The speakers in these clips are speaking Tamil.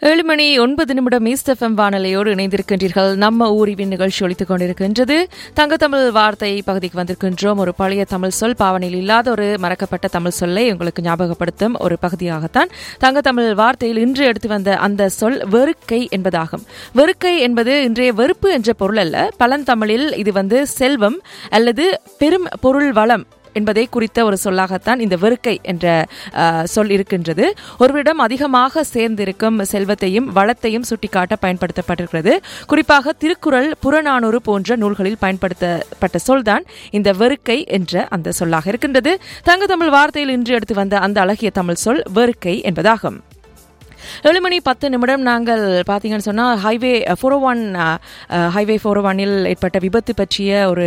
ஏழு மணி ஒன்பது நிமிடம் ஈஸ்ட் எஃப்எம் வானொலியோடு இணைந்திருக்கின்றீர்கள் நம்ம ஊரிவின் நிகழ்ச்சி ஒழித்துக் கொண்டிருக்கின்றது தங்கத்தமிழ் வார்த்தை பகுதிக்கு வந்திருக்கின்றோம் ஒரு பழைய தமிழ் சொல் பாவனையில் இல்லாத ஒரு மறக்கப்பட்ட தமிழ் சொல்லை உங்களுக்கு ஞாபகப்படுத்தும் ஒரு பகுதியாகத்தான் தங்கத்தமிழ் வார்த்தையில் இன்று எடுத்து வந்த அந்த சொல் வெறுக்கை என்பதாகும் வெறுக்கை என்பது இன்றைய வெறுப்பு என்ற பொருள் அல்ல பழந்தமிழில் இது வந்து செல்வம் அல்லது பெரும் பொருள் வளம் என்பதை குறித்த ஒரு சொல்லாகத்தான் இந்த வெறுக்கை என்ற அஹ், சொல் இருக்கின்றது ஒருவரிடம் அதிகமாக சேர்ந்திருக்கும் செல்வத்தையும் வளத்தையும் சுட்டிக்காட்ட பயன்படுத்தப்பட்டிருக்கிறது குறிப்பாக திருக்குறள் புறநானூறு போன்ற நூல்களில் பயன்படுத்தப்பட்ட சொல்தான் இந்த வெறுக்கை என்ற அந்த சொல்லாக இருக்கின்றது தங்க தமிழ் வார்த்தையில் இன்று எடுத்து வந்த அந்த அழகிய தமிழ் சொல் வெறுக்கை என்பதாகும் ஏழு மணி பத்து நிமிடம் நாங்கள் பார்த்தீங்கன்னு சொன்னால் highway four one highway four ஒன்னில் ஏற்பட்ட விபத்து பற்றிய ஒரு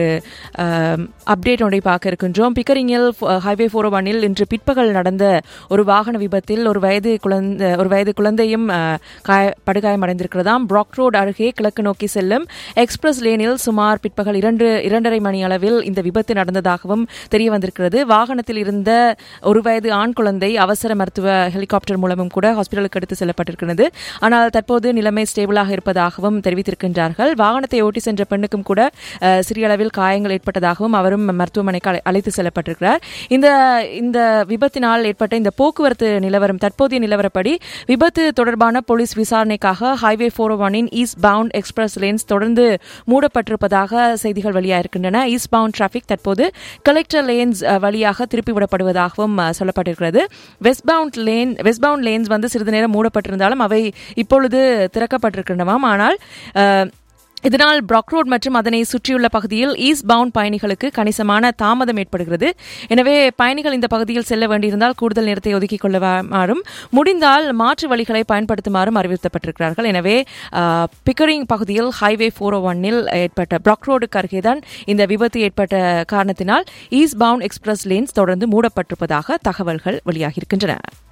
அப்டேட் ஒன்றை பார்க்க இருக்கின்றோம் பிக்கரிங்கில் ஹைவே ஃபோர் ஒன்னில் இன்று பிற்பகல் நடந்த ஒரு வாகன விபத்தில் ஒரு வயது குழந்தை ஒரு வயது குழந்தையும் அஹ், காய படுகாயமடைந்திருக்கிறதாம் பிராக் ரோடு அருகே கிழக்கு நோக்கி செல்லும் எக்ஸ்பிரஸ் லேனில் சுமார் பிற்பகல் இரண்டு இரண்டரை மணி அளவில் இந்த விபத்து நடந்ததாகவும் தெரிய வந்திருக்கிறது வாகனத்தில் இருந்த ஒரு வயது ஆண் குழந்தை அவசர மருத்துவ ஹெலிகாப்டர் மூலமும் கூட ஹாஸ்பிட்டலுக்கு எடுத்து செல்லப்பட்டிருக்கிறது ஆனால் தற்போது நிலைமை ஸ்டேபிளாக இருப்பதாகவும் தெரிவித்திருக்கின்றார்கள் வாகனத்தை ஓட்டி சென்ற பெண்ணுக்கும் கூட அஹ், சிறிய அளவில் காயங்கள் ஏற்பட்டதாகவும் அவரும் மருத்துவமனைக்கு அழை- அழைத்து செல்லப்பட்டிருக்கிறார் இந்த இந்த விபத்தினால் ஏற்பட்ட இந்த போக்குவரத்து நிலவரம் தற்போதைய நிலவரப்படி விபத்து தொடர்பான போலீஸ் விசாரணைக்காக ஹைவே ஃபோர் ஒனின் ஈஸ்ட் பவுண்ட் எக்ஸ்பிரஸ் லேன்ஸ் தொடர்ந்து மூடப்பட்டிருப்பதாக செய்திகள் வெளியாகிருக்கின்றன ஈஸ்ட் பவுண்ட் டிராபிக் தற்போது கலெக்டர் லேன்ஸ் அஹ், வழியாக திருப்பி விடப்படுவதாகவும் அஹ், சொல்லப்பட்டிருக்கிறது westbound lane westbound lanes வந்து சிறிது நேரம் மூடப்பட்டிருந்தாலும் அவை இப்பொழுது திறக்கப்பட்டிருக்கின்றனவாம் ஆனால் அஹ், இதனால் பிராக் ரோட் மற்றும் அதனை சுற்றியுள்ள பகுதியில் ஈஸ்ட் பவுண்ட் பயணிகளுக்கு கணிசமான தாமதம் ஏற்படுகிறது எனவே பயணிகள் இந்த பகுதியில் செல்ல வேண்டியிருந்தால் கூடுதல் நேரத்தை ஒதுக்கிக் கொள்ளுமாறும் முடிந்தால் மாற்று வழிகளை பயன்படுத்துமாறும் அறிவுறுத்தப்பட்டிருக்கிறார்கள் எனவே அஹ், பிக்கரிங் பகுதியில் ஹைவே ஃபோர் ஒன்னில் ஏற்பட்ட பிராக் ரோடுக்கு அருகேதான் இந்த விபத்து ஏற்பட்ட காரணத்தினால் ஈஸ்ட் பவுண்ட் எக்ஸ்பிரஸ் லேன்ஸ் தொடர்ந்து மூடப்பட்டிருப்பதாக தகவல்கள் வெளியாகியிருக்கின்றன